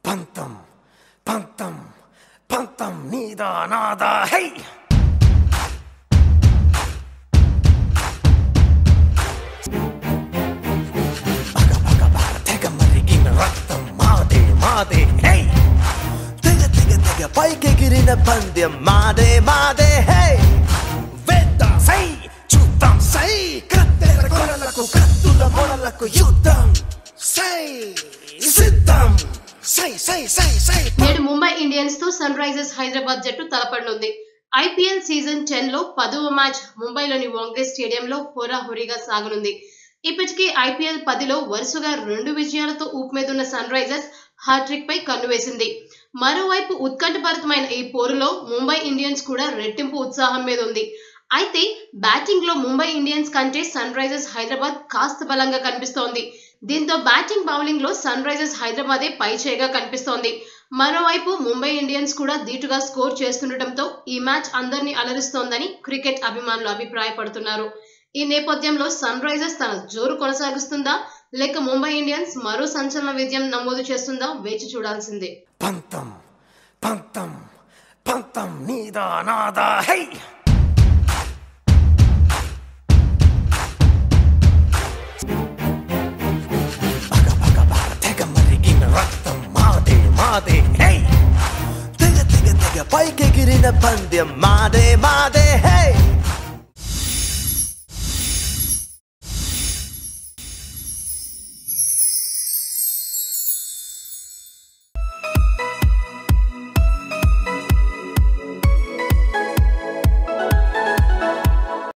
పంతం పంతం పంతం నీదా నాదా హై పగ పగ పగ తెగ మరిగిన రక్తం మాదే మాదే హై తెగ తెగ తెగ పైకెగిరిన పందెం మాదే మాదే హే వేద్దాం సై చూద్దాం సై కత్తెర కొరలకు కత్తుల మొరలకు యుద్ధం సై సిద్ధం సై సై సై సై నేడు ముంబై ఇండియన్స్ తో సన్ రైజర్స్ హైదరాబాద్ జట్టు తలపడనుంది ఐపీఎల్ సీజన్ టెన్ లో పదవ మ్యాచ్ ముంబైలోని వాంగ్డే స్టేడియంలో హోరాహోరీగా సాగనుంది ఇప్పటికీ ఐపీఎల్ పదిలో వరుసగా రెండు విజయాలతో ఊపుమీదున్న సన్ రైజర్స్ హాట్రిక్ పై కన్ను వేసింది మరోవైపు ఉత్కంఠభరితమైన ఈ పోరులో ముంబై ఇండియన్స్ కూడా రెట్టింపు ఉత్సాహం మీద ఉంది అయితే బ్యాటింగ్ లో ముంబై ఇండియన్స్ కంటే సన్ రైజర్స్ హైదరాబాద్ కాస్త బలంగా కనిపిస్తోంది దీంతో బ్యాటింగ్ బౌలింగ్ లో సన్ రైజర్స్ హైదరాబాదే పై చేయిగా కనిపిస్తోంది మరోవైపు ముంబై ఇండియన్స్ కూడా ధీటుగా స్కోర్ చేస్తుండటంతో ఈ మ్యాచ్ అందరినీ అలరిస్తోందని క్రికెట్ అభిమానులు అభిప్రాయపడుతున్నారు ఈ నేపథ్యంలో సన్ రైజర్స్ తన జోరు కొనసాగిస్తుందా లేక ముంబై ఇండియన్స్ మరో సంచలన విజయం నమోదు చేస్తుందా వేచి చూడాల్సిందే పంతం పంతం పంతం నీదా నాదా హై పగ పగ పగ తెగ మరిగిన రక్తం మాదే మాదే హై తెగ తెగ తెగ పైకెగిరిన పందెం మాదే మాదే హే